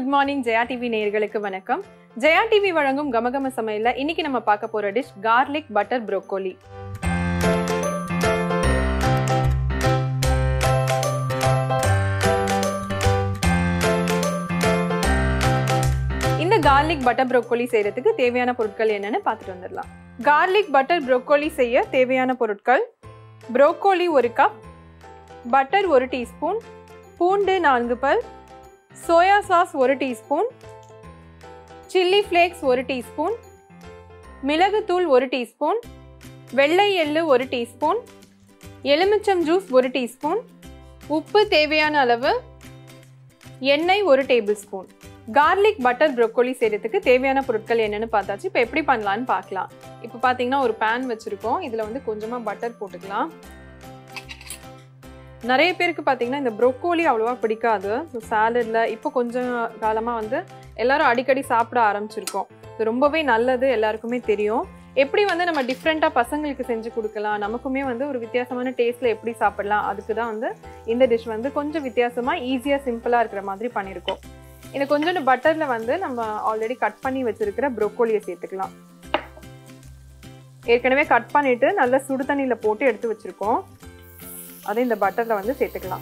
good morning Jaya TV நேயர்களுக்கு வணக்கம் Jaya TV வழங்கும் கமகம சமையல்ல இன்னைக்கு நம்ம பார்க்க போற டிஷ் கார்லிக் பட்டர் ப்ரோக்கோலி இந்த கார்லிக் பட்டர் ப்ரோக்கோலி செய்யறதுக்கு தேவையான பொருட்கள் என்னன்னு பார்த்துட்டு வந்துடலாம் கார்லிக் பட்டர் ப்ரோக்கோலி செய்ய தேவையான பொருட்கள் ப்ரோக்கோலி ஒரு கப் பட்டர் ஒரு டீஸ்பூன் பூண்டு நான்கு பல் சோயா சாஸ் ஒரு டீஸ்பூன் சில்லி ஃப்ளேக்ஸ் ஒரு டீஸ்பூன் மிளகுத்தூள் ஒரு டீஸ்பூன் வெள்ளை எள்ளு ஒரு டீஸ்பூன் எலுமிச்சம் ஜூஸ் ஒரு டீஸ்பூன் உப்பு தேவையான அளவு எண்ணெய் ஒரு tablespoon garlic butter broccoli செய்கிறதுக்கு தேவையான பொருட்கள் என்னென்னு பார்த்தாச்சு இப்போ எப்படி பண்ணலான்னு பார்க்கலாம் இப்போ பார்த்தீங்கன்னா ஒரு பேன் வச்சுருக்கோம் இதில் வந்து கொஞ்சமாக பட்டர் போட்டுக்கலாம் நிறைய பேருக்கு பார்த்தீங்கன்னா இந்த ப்ரொக்கோலி அவ்வளோவா பிடிக்காது ஸோ சாலடில் இப்போ கொஞ்சம் காலமாக வந்து எல்லாரும் அடிக்கடி சாப்பிட ஆரம்பிச்சிருக்கோம் இது ரொம்பவே நல்லது எல்லாருக்குமே தெரியும் எப்படி வந்து நம்ம டிஃப்ரெண்ட்டாக பசங்களுக்கு செஞ்சு கொடுக்கலாம் நமக்குமே வந்து ஒரு வித்தியாசமான டேஸ்ட்டில் எப்படி சாப்பிடலாம் அதுக்கு தான் வந்து இந்த டிஷ் வந்து கொஞ்சம் வித்தியாசமாக ஈஸியாக சிம்பிளாக இருக்கிற மாதிரி பண்ணியிருக்கோம் இந்த கொஞ்சோண்டு பட்டரில் வந்து நம்ம ஆல்ரெடி கட் பண்ணி வச்சுருக்கிற ப்ரொக்கோலியை சேர்த்துக்கலாம் ஏற்கனவே கட் பண்ணிவிட்டு நல்லா சுடு தண்ணியில் போட்டு எடுத்து வச்சுருக்கோம் அதை இந்த பட்டரில் வந்து சேர்த்துக்கலாம்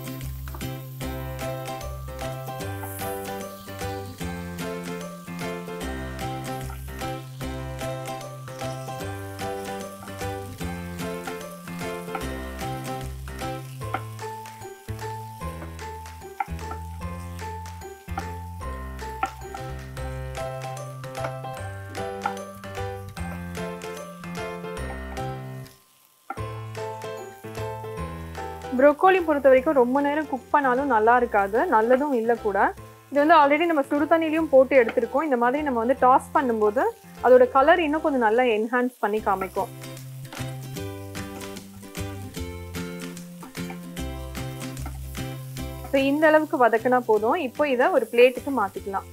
ப்ரொக்கோலி பொறுத்த வரைக்கும் ரொம்ப நேரம் குக் பண்ணாலும் நல்லா இருக்காது நல்லதும் இல்லை கூட இது வந்து ஆல்ரெடி நம்ம சுடு தண்ணிலையும் போட்டு எடுத்திருக்கோம் இந்த மாதிரி நம்ம வந்து டாஸ் பண்ணும்போது அதோட கலர் இன்னும் கொஞ்சம் நல்லா என்ஹான்ஸ் பண்ணி காமிக்கும் ஸோ இந்த அளவுக்கு வதக்கினா போதும் இப்போ இதை ஒரு பிளேட்டுக்கு மாற்றிக்கலாம்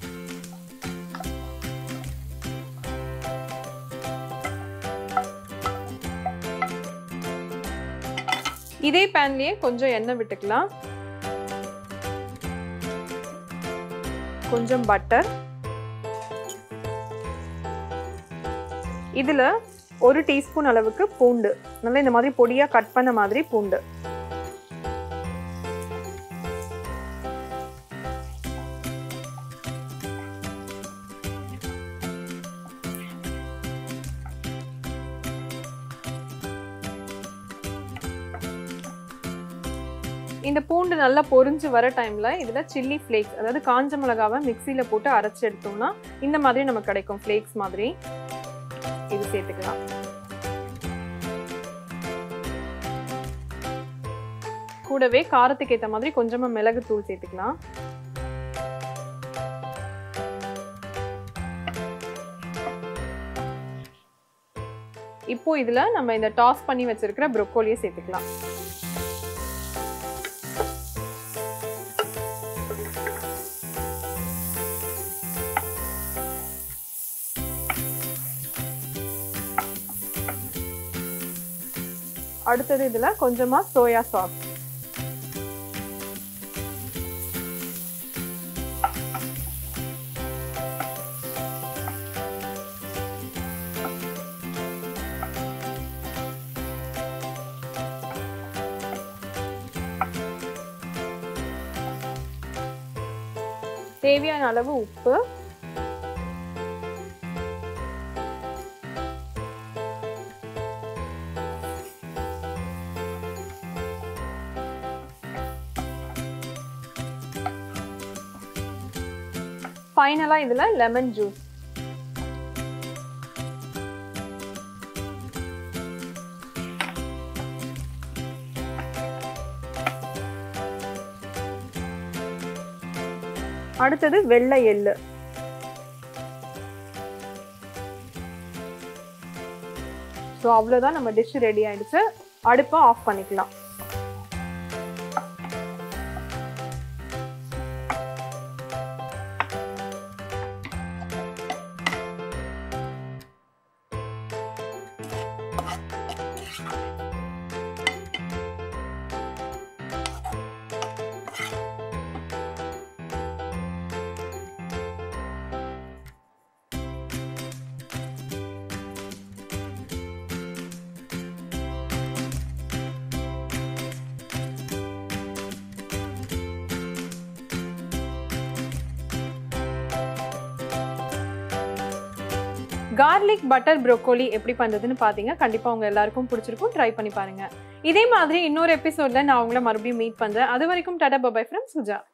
இதே பேன்லயே கொஞ்சம் எண்ணெய் விட்டுக்கலாம் கொஞ்சம் பட்டர் இதுல ஒரு டீஸ்பூன் அளவுக்கு பூண்டு நல்லா இந்த மாதிரி பொடியா கட் பண்ண மாதிரி பூண்டு இந்த பூண்டு நல்லா பொரிஞ்சு வர டைம்ல இதுல சில்லி ஃப்ளேக்ஸ் அதாவது காஞ்ச மிளகாவை மிக்சியில போட்டு அரைச்சு எடுத்தோம்னா இந்த மாதிரி நமக்கு கிடைக்கும் ஃப்ளேக்ஸ் மாதிரி இது சேர்த்துக்கலாம் கூடவே காரத்துக்கு ஏற்ற மாதிரி கொஞ்சமா மிளகு தூள் சேர்த்துக்கலாம் இப்போ இதுல நம்ம இந்த டாஸ் பண்ணி வச்சிருக்கிற ப்ரொக்கோலியை சேர்த்துக்கலாம் அடுத்தது இதுல கொஞ்சமா சோயா சாஸ் தேவையான அளவு உப்பு ஃபைனலா இதுல லெமன் ஜூஸ் அடுத்தது வெள்ளை எள்ளு ஸோ அவ்வளோதான் நம்ம டிஷ் ரெடி ஆயிடுச்சு அடுப்பை ஆஃப் பண்ணிக்கலாம் கார்லிக் பட்டர் ப்ரோக்கோலி எப்படி பண்ணுறதுன்னு பார்த்தீங்க கண்டிப்பாக உங்கள் எல்லாருக்கும் பிடிச்சிருக்கும் ட்ரை பண்ணி பாருங்க இதே மாதிரி இன்னொரு எபிசோடில் நான் உங்களை மறுபடியும் மீட் பண்ணுறேன் அது வரைக்கும் டாடா பபாய் ஃப்ரம் சுஜா